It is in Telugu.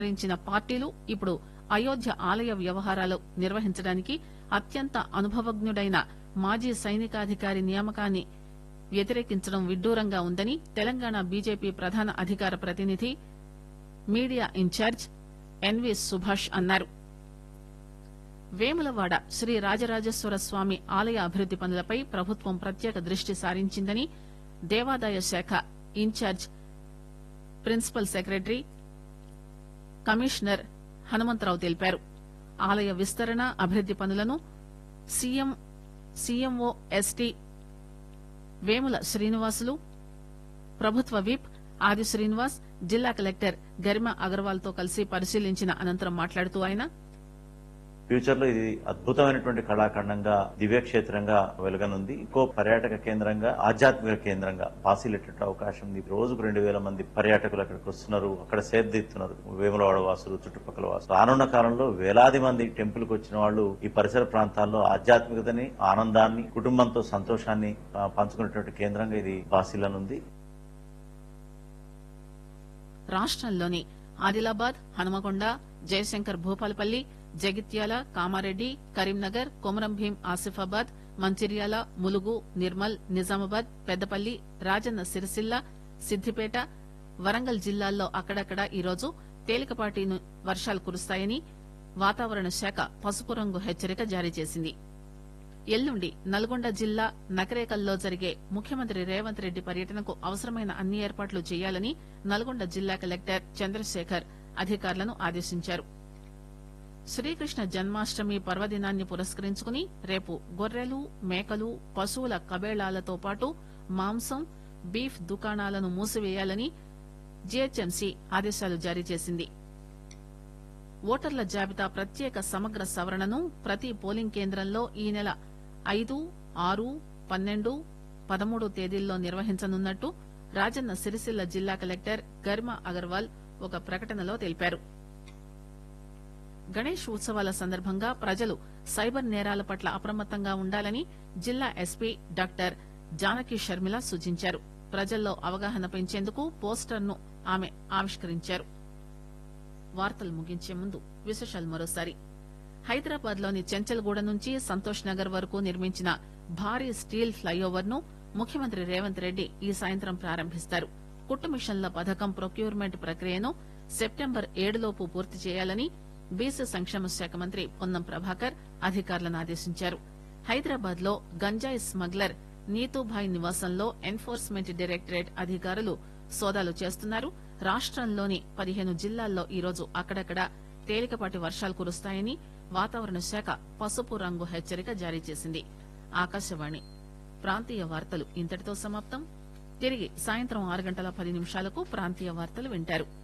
విస్తరించిన పార్టీలు ఇప్పుడు అయోధ్య ఆలయ వ్యవహారాలు నిర్వహించడానికి అత్యంత అనుభవజ్ఞుడైన మాజీ సైనికాధికారి నియామకాన్ని వ్యతిరేకించడం విడ్డూరంగా ఉందని తెలంగాణ బీజేపీ ప్రధాన అధికార ప్రతినిధి మీడియా ఇన్ఛార్జ్ ఎన్వి సుభాష్ అన్నారు వేములవాడ శ్రీ రాజరాజేశ్వర స్వామి ఆలయ అభివృద్ది పనులపై ప్రభుత్వం ప్రత్యేక దృష్టి సారించిందని దేవాదాయ శాఖ in-charge principal secretary commissioner Hanumantharao తెలిపారు ఆలయ విస్తరణ అభివృద్ది పనులను CM CMO ST Vemula Srinivasulu ప్రభుత్వ విప్ ఆది శ్రీనివాస్ జిల్లా కలెక్టర్ గరిమా అగర్వాల్ తో కలిసి పరిశీలించిన అనంతరం మాట్లాడుతూ ఆయన ఫ్యూచర్ లో ఇది అద్భుతమైనటువంటి కళాఖండంగా దివ్యక్షేత్రంగా వెలగనుంది ఇంకో పర్యాటక కేంద్రంగా ఆధ్యాత్మిక కేంద్రంగా బాసిలెట్టే అవకాశం ఉంది రోజుకు రెండు వేల మంది పర్యాటకులు అక్కడికి వస్తున్నారు అక్కడ సేద్దిస్తున్నారు వేములవాడ వాసులు చుట్టుపక్కల వాసులు రానున్న కాలంలో వేలాది మంది టెంపుల్ కు వచ్చిన వాళ్ళు ఈ పరిసర ప్రాంతాల్లో ఆధ్యాత్మికతని ఆనందాన్ని కుటుంబంతో సంతోషాన్ని ఆ, పంచుకునేటువంటి కేంద్రంగా ఇది బాసిల్లనుంది రాష్టంలోని ఆదిలాబాద్ హనుమకొండ జయశంకర్ భూపాలపల్లి జగిత్యాల కామారెడ్డి కరీంనగర్ కొమరం భీం ఆసిఫాబాద్ మంచిర్యాల ములుగు నిర్మల్ నిజామాబాద్ పెద్దపల్లి రాజన్న సిరిసిల్ల సిద్దిపేట వరంగల్ జిల్లాల్లో అక్కడక్కడ ఈరోజు తేలికపాటి ను- వర్షాలు కురుస్తాయని వాతావరణ శాఖ పసుపు రంగు హెచ్చరిక జారీ చేసింది ఎల్లుండి నల్గొండ జిల్లా నకరేకల్లో జరిగే ముఖ్యమంత్రి రేవంత్ రెడ్డి పర్యటనకు అవసరమైన అన్ని ఏర్పాట్లు చేయాలని నల్గొండ జిల్లా కలెక్టర్ చంద్రశేఖర్ అధికారులను ఆదేశించారు శ్రీకృష్ణ జన్మాష్టమి పర్వదినాన్ని పురస్కరించుకుని రేపు గొర్రెలు మేకలు పశువుల కబేళాలతో పాటు మాంసం బీఫ్ దుకాణాలను మూసివేయాలని జీహెచ్ఎంసీ ఆదేశాలు జారీ చేసింది ఓటర్ల జాబితా ప్రత్యేక సమగ్ర సవరణను ప్రతి పోలింగ్ కేంద్రంలో ఈ నెల ఐదు ఆరు పన్నెండు పదమూడు తేదీల్లో నిర్వహించనున్నట్టు రాజన్న సిరిసిల్ల జిల్లా కలెక్టర్ గరిమా అగర్వాల్ ఒక ప్రకటనలో తెలిపారు గణేష్ ఉత్సవాల సందర్భంగా ప్రజలు సైబర్ నేరాల పట్ల అప్రమత్తంగా ఉండాలని జిల్లా ఎస్పీ డాక్టర్ జానకి షర్మిల సూచించారు ప్రజల్లో అవగాహన పెంచేందుకు పోస్టర్ను ఆమె ఆవిష్కరించారు వార్తలు ముగించే ముందు విశేషాలు మరోసారి హైదరాబాద్ లోని చెంచల్గూడ నుంచి సంతోష్ నగర్ వరకు నిర్మించిన భారీ స్టీల్ ఫ్లైఓవర్ ను ముఖ్యమంత్రి రేవంత్ రెడ్డి ఈ సాయంత్రం ప్రారంభిస్తారు కుట్టు మిషన్ల పథకం ప్రొక్యూర్మెంట్ ప్రక్రియను సెప్టెంబర్ ఏడులోపు పూర్తి చేయాలని బీసీ సంక్షేమ శాఖ మంత్రి పొన్నం ప్రభాకర్ అధికారులను ఆదేశించారు హైదరాబాద్ లో గంజాయి స్మగ్లర్ నీతూభాయ్ నివాసంలో ఎన్ఫోర్స్మెంట్ డైరెక్టరేట్ అధికారులు సోదాలు చేస్తున్నారు రాష్టంలోని పదిహేను జిల్లాల్లో ఈరోజు అక్కడక్కడ తేలికపాటి వర్షాలు కురుస్తాయని వాతావరణ శాఖ పసుపు రంగు హెచ్చరిక జారీ చేసింది ఆకాశవాణి ప్రాంతీయ వార్తలు ఇంతటితో సమాప్తం తిరిగి సాయంత్రం ఆరు గంటల పది నిమిషాలకు ప్రాంతీయ వార్తలు వింటారు